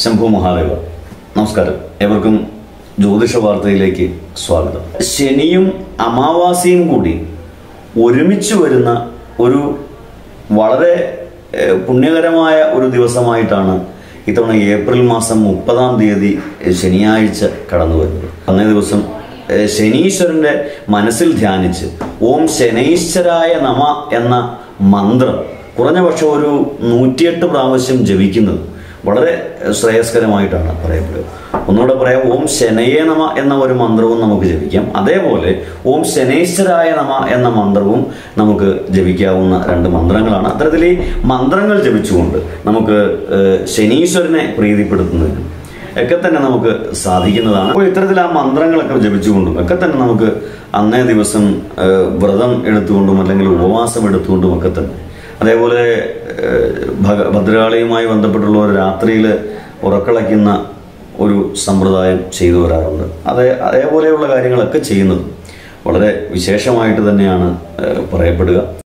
ശംഭു മഹാദേവ നമസ്കാരം ഏവർക്കും ജ്യോതിഷ വാർത്തയിലേക്ക് സ്വാഗതം ശനിയും അമാവാസിയും കൂടി ഒരുമിച്ച് വരുന്ന ഒരു വളരെ ഏഹ്, പുണ്യകരമായ ഒരു ദിവസമായിട്ടാണ് ഇത്തവണ ഏപ്രിൽ മാസം മുപ്പതാം തീയതി ഏഹ്, ശനിയാഴ്ച കടന്നു വരുന്നത് അന്നേ ദിവസം ഏഹ്, ശനീശ്വരന്റെ മനസ്സിൽ ധ്യാനിച്ച് ഓം ശനൈശ്വരായ നമ എന്ന മന്ത്രം കുറഞ്ഞ പക്ഷം ഒരു നൂറ്റിയെട്ട് പ്രാവശ്യം ജപിക്കുന്നത് വളരെ ശ്രേയസ്കരമായിട്ടാണ് പറയപ്പെടുക ഒന്നുകൂടെ പറയാം ഓം ശനയേ നമ എന്ന ഒരു മന്ത്രവും നമുക്ക് ജപിക്കാം അതേപോലെ ഓം ശനേശ്വരായ നമ എന്ന മന്ത്രവും നമുക്ക് ജപിക്കാവുന്ന രണ്ട് മന്ത്രങ്ങളാണ് അത്തരത്തിൽ ഈ മന്ത്രങ്ങൾ ജപിച്ചുകൊണ്ട് നമുക്ക് ഏഹ്, ശനീശ്വരനെ പ്രീതിപ്പെടുത്തുന്നതിനും ഒക്കെ തന്നെ നമുക്ക് സാധിക്കുന്നതാണ് അപ്പോൾ ഇത്തരത്തിൽ ആ മന്ത്രങ്ങളൊക്കെ ജപിച്ചുകൊണ്ടും ഒക്കെ തന്നെ നമുക്ക് അന്നേ ദിവസം ഏഹ്, വ്രതം എടുത്തുകൊണ്ടും അല്ലെങ്കിൽ ഉപവാസം എടുത്തുകൊണ്ടും ഒക്കെ തന്നെ അതേപോലെ ഏഹ്, ഭഗ- ഭദ്രകാളിയുമായി ബന്ധപ്പെട്ടുള്ള ഒരു രാത്രിയിൽ ഉറക്കളയ്ക്കുന്ന ഒരു സമ്പ്രദായം ചെയ്തു വരാറുണ്ട് അതേ അതേപോലെയുള്ള കാര്യങ്ങളൊക്കെ ചെയ്യുന്നത് വളരെ വിശേഷമായിട്ട് തന്നെയാണ് ഏഹ്, പറയപ്പെടുക